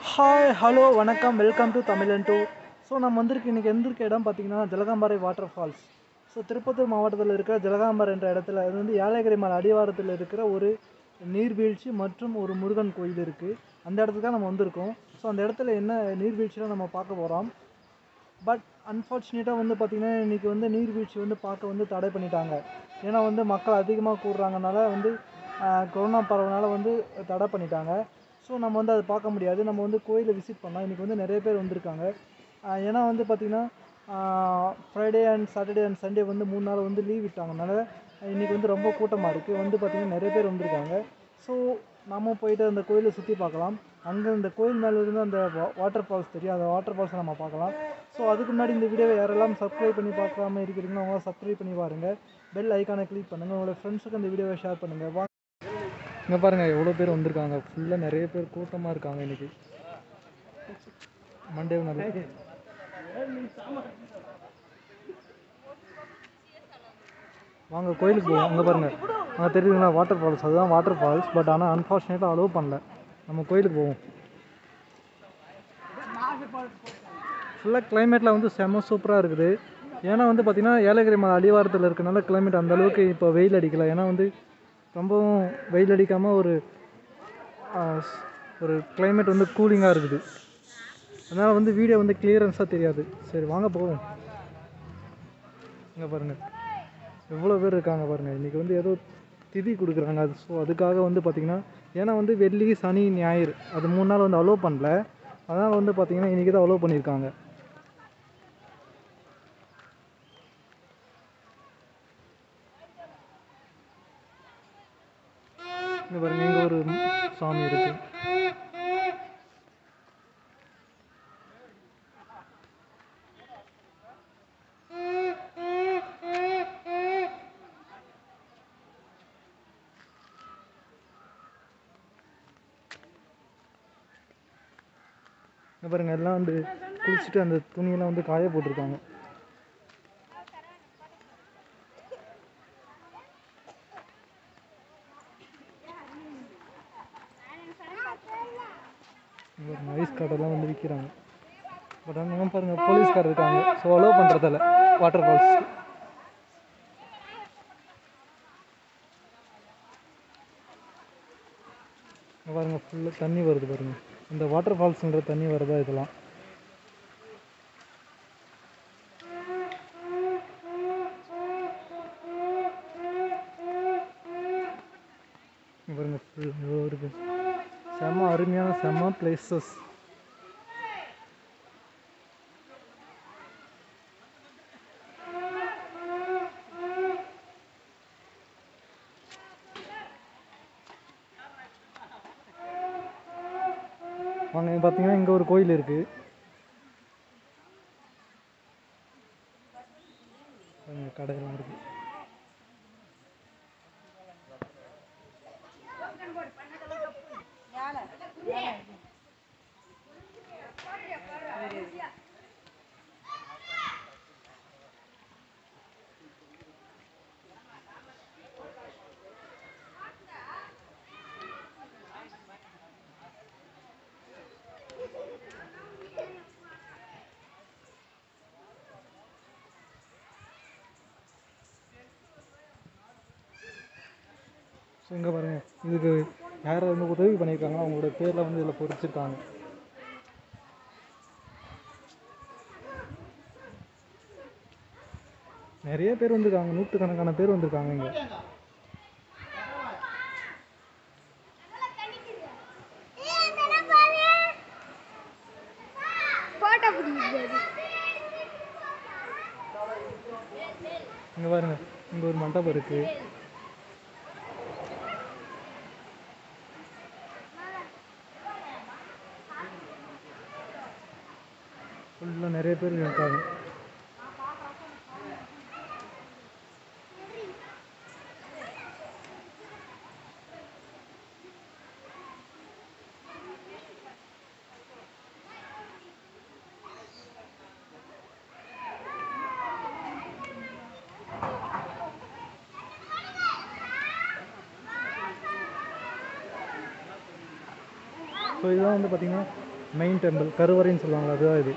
hi hello வணக்கம் welcome to Tamizhan two so நம்ம வந்திருக்கு இன்றைக்கி எந்திருக்க இடம் பார்த்தீங்கன்னா Jalagamparai water falls so Tirupattur மாவட்டத்தில் இருக்கிற ஜலகாம்பாறை என்ற இடத்துல அது வந்து ஏலகிரி மலை அடிவாரத்தில் இருக்கிற ஒரு நீர்வீழ்ச்சி மற்றும் ஒரு முருகன் கோயில் இருக்குது அந்த இடத்துக்கு தான் நம்ம வந்திருக்கோம் ஸோ அந்த இடத்துல என்ன நீர்வீழ்ச்சிலாம் நம்ம பார்க்க போகிறோம் பட் அன்ஃபார்ச்சுனேட்டாக வந்து பார்த்திங்கன்னா இன்றைக்கி வந்து நீர்வீழ்ச்சி வந்து பார்க்க வந்து தடை பண்ணிட்டாங்க ஏன்னா வந்து மக்கள் அதிகமாக கூடுறாங்கனால வந்து ஆஹ், கொரோனா பரவனால வந்து தடை பண்ணிட்டாங்க ஸோ நம்ம வந்து அதை பார்க்க முடியாது நம்ம வந்து கோயிலை விசிட் பண்ணலாம் இன்றைக்கி வந்து நிறைய பேர் வந்திருக்காங்க ஆஹ், ஏன்னா வந்து பார்த்திங்கன்னா Friday and Saturday and Sunday வந்து மூணு நாள் வந்து லீவ் விட்டாங்கனால இன்றைக்கி வந்து ரொம்ப கூட்டமாக இருக்குது வந்து பார்த்திங்கன்னா நிறைய பேர் வந்திருக்காங்க ஸோ நம்ம போயிட்டு அந்த கோயிலை சுற்றி பார்க்கலாம் அங்கே இந்த கோயில் மேலே இருந்து அந்த வாட்டர் ஃபால்ஸ் தெரியும் அந்த வாட்டர் ஃபால்ஸை நம்ம பார்க்கலாம் ஸோ அதுக்கு முன்னாடி இந்த வீடியோவை யாரெல்லாம் சப்ஸ்கிரைப் பண்ணி பார்க்காம இருக்கிறீங்களோ அவங்க சப்ஸ்கிரைப் பண்ணி பாருங்கள் பெல் ஐக்கானை கிளிக் பண்ணுங்கள் உங்களோட ஃப்ரெண்ட்ஸுக்கு இந்த வீடியோவை ஷேர் பண்ணுங்கள் வா இங்கே பாருங்கள் எவ்வளோ பேர் வந்திருக்காங்க ஃபுல்லாக நிறைய பேர் கூட்டமாக இருக்காங்க இன்றைக்கி மண்டே நல்ல வாங்க கோயிலுக்கு போவோம் அங்கே பாருங்கள் அங்கே தெரியுதுங்களா வாட்டர் ஃபால்ஸ் அதுதான் வாட்டர் ஃபால்ஸ் பட் ஆனால் அன்ஃபார்ச்சுனேட்டாக அலோவ் பண்ணல நம்ம கோயிலுக்கு போவோம் ஃபுல்லாக கிளைமேட்டில் வந்து செம்ம சூப்பராக இருக்குது ஏன்னா வந்து பார்த்திங்கன்னா ஏலகிரி மலை அடிவாரத்தில் இருக்கனால கிளைமேட் அந்த அளவுக்கு இப்போ வெயில் அடிக்கல ஏன்னா வந்து ரொம்பவும் வெயில் அடிக்காமல் ஒரு ஆ, ஸ்- ஒரு கிளைமேட் வந்து கூலிங்காக இருக்குது அதனால் வந்து வீடியோ வந்து கிளியரன்ஸாக தெரியாது சரி வாங்க போவோம் இங்கே பாருங்கள் எவ்வளோ பேர் இருக்காங்க பாருங்கள் இன்றைக்கி வந்து ஏதோ திதி கொடுக்குறாங்க அது ஸோ அதுக்காக வந்து பார்த்திங்கன்னா ஏன்னா வந்து வெள்ளி சனி ஞாயிறு அது மூணு நாள் வந்து அலோவ் பண்ணல அதனால் வந்து பார்த்திங்கன்னா இன்றைக்கி தான் அலோவ் பண்ணியிருக்காங்க இங்கே பாருங்க இங்கே ஒரு சாமி இருக்குது இங்கே பாருங்க எல்லாம் வந்து குளிச்சுட்டு அந்த துணியெல்லாம் வந்து காய போட்டிருக்காங்க இங்க பாருங்க ஐஸ் கார்டெல்லாம் வந்து விற்கிறாங்க பட் அங்கே பாருங்க போலீஸ்கார் இருக்காங்க ஸோ அலோவ் பண்ணுறதில்ல வாட்டர் ஃபால்ஸ் பாருங்க ஃபுல்லாக தண்ணி வருது பாருங்க இந்த வாட்டர் ஃபால்ஸ்ன்ற தண்ணி வருதா இதெல்லாம் இங்க பாருங்க full இவ்வளோ இருக்கு செம்ம அருமையான செம்ம பிளேசஸ் வாங்க இங்க பார்த்தீங்கன்னா இங்கே ஒரு கோயில் இருக்கு பாருங்க, கடையெல்லாம் இருக்கு ஸோ இங்கே பாருங்க இதுக்கு யார் வந்து உதவி பண்ணியிருக்காங்களோ அவங்களோட பேரில் வந்து இதில் பொறிச்சிருக்காங்க நிறைய பேர் வந்திருக்காங்க நூற்றுக்கணக்கான பேர் வந்திருக்காங்க இங்கே போட்டோ பிடிக்கிறது இங்கே பாருங்க இங்கே ஒரு மண்டபம் இருக்குது ஃபுல்லாக நிறைய பேர் இருக்காங்க ஸோ இதுதான் வந்து பார்த்திங்கன்னா மெயின் டெம்பிள் கருவறைன்னு சொல்லுவாங்க அதுதான் இது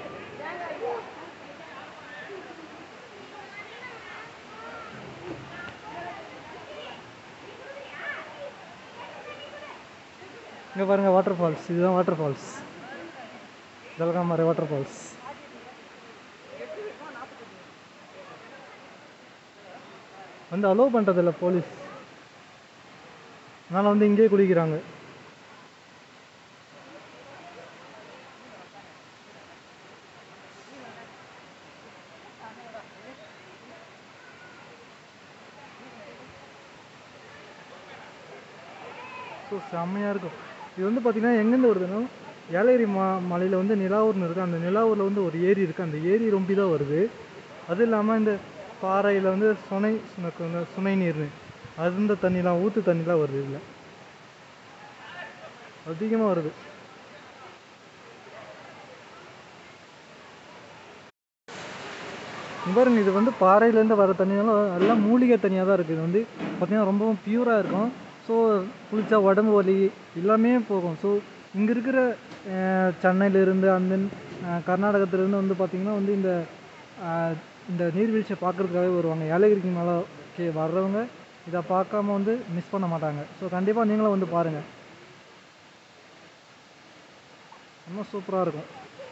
இங்கே பாருங்கள் வாட்டர் ஃபால்ஸ் இதுதான் water falls Jalagamparai water falls வந்து அலோவ் பண்ணுறதில்ல போலீஸ் அதனால் வந்து இங்கேயே குளிக்கிறாங்க ஸோ செம்மையாக இருக்கும் இது வந்து பார்த்திங்கன்னா எங்கேருந்து வருதுன்னா ஏலகிரி மா மலையில் வந்து நிலாவூர்னு இருக்குது அந்த நிலாவூரில் வந்து ஒரு ஏரி இருக்குது அந்த ஏரி ரொம்பி தான் வருது அது இல்லாமல் இந்த பாறையில் வந்து சுனை சுனக்கு வந்து சுனை நீர்னு அது இந்த தண்ணிலாம் ஊற்று தண்ணிலாம் வருது இதில் அதிகமாக வருது இங்க பாருங்க இது வந்து பாறையிலேருந்து வர தண்ணினால எல்லாம் மூலிகை தண்ணியாக தான் இருக்குது இது வந்து பார்த்திங்கன்னா ரொம்பவும் பியூராக இருக்கும் ஸோ குளிச்சா உடம்பு வலி எல்லாமே போகும் ஸோ இங்கே இருக்கிற அஹ், சென்னையிலேருந்து அந்த கர்நாடகத்திலேருந்து வந்து பார்த்திங்கன்னா வந்து இந்த அஹ், இந்த நீர்வீழ்ச்சியை பார்க்குறதுக்காகவே வருவாங்க ஏலகிரிக்கு மேலே கே வர்றவங்க இதை பார்க்காம வந்து மிஸ் பண்ண மாட்டாங்க ஸோ கண்டிப்பாக நீங்களும் வந்து பாருங்கள் ரொம்ப சூப்பராக இருக்கும்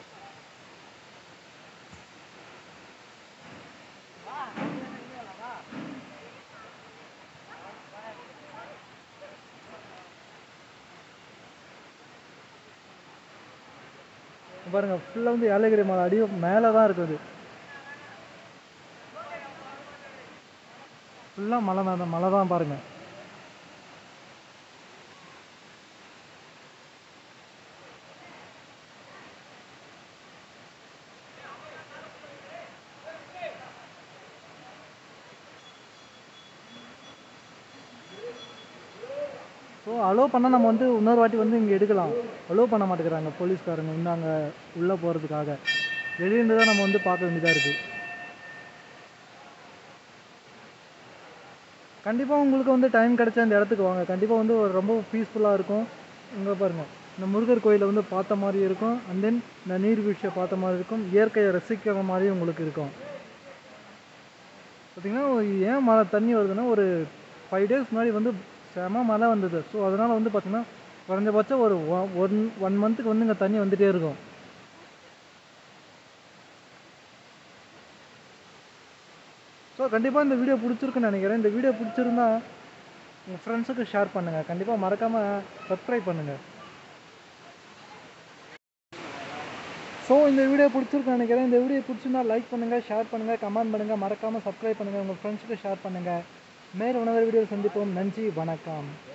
இங்க பாருங்க ஃபுல்லாக வந்து ஏலகிரி மலை அடி மேலே தான் இருக்குது ஃபுல்லாக மலை தான் மலை தான் பாருங்க ஸோ அலோவ் பண்ணால் நம்ம வந்து இன்னொரு வாட்டி வந்து இங்கே எடுக்கலாம் அலோவ் பண்ண மாட்டேங்கிறாங்க போலீஸ்காரங்க இன்னும் அங்கே உள்ளே போகிறதுக்காக வெளியிருந்து தான் நம்ம வந்து பார்க்க வேண்டியதாக இருக்குது கண்டிப்பாக உங்களுக்கு வந்து டைம் கிடைச்சா இந்த இடத்துக்கு வாங்க கண்டிப்பாக வந்து ஒரு ரொம்ப பீஸ்ஃபுல்லாக இருக்கும் இங்கே பாருங்கள் இந்த முருகர் கோயிலை வந்து பார்த்த மாதிரி இருக்கும் அண்ட் தென் இந்த நீர்வீழ்ச்சியை பார்த்த மாதிரி இருக்கும் இயற்கையை ரசிக்கிற மாதிரி உங்களுக்கு இருக்கும் பார்த்திங்கன்னா ஏன் மழை தண்ணி வருதுன்னா ஒரு ஃபைவ் டேஸ் முன்னாடி வந்து செம மழை வந்தது ஸோ அதனால் வந்து பார்த்திங்கன்னா குறைஞ்சபட்சம் ஒரு ஒன் ஒன் மந்த்துக்கு வந்து இங்கே தண்ணி வந்துகிட்டே இருக்கும் ஸோ கண்டிப்பாக இந்த வீடியோ பிடிச்சிருக்குன்னு நினைக்கிறேன் இந்த வீடியோ பிடிச்சிருந்தா உங்கள் ஃப்ரெண்ட்ஸுக்கு ஷேர் பண்ணுங்கள் கண்டிப்பாக மறக்காமல் சப்ஸ்கிரைப் பண்ணுங்கள் ஸோ இந்த வீடியோ பிடிச்சிருக்குன்னு நினைக்கிறேன் இந்த வீடியோ பிடிச்சிருந்தா லைக் பண்ணுங்கள் ஷேர் பண்ணுங்கள் கமெண்ட் பண்ணுங்கள் மறக்காமல் சப்ஸ்கிரைப் பண்ணுங்கள் உங்கள் ஃப்ரெண்ட்ஸுக்கு ஷேர் பண்ணுங்கள் மேல் உணவு வீடியோ சந்திப்போம் நன்றி வணக்கம்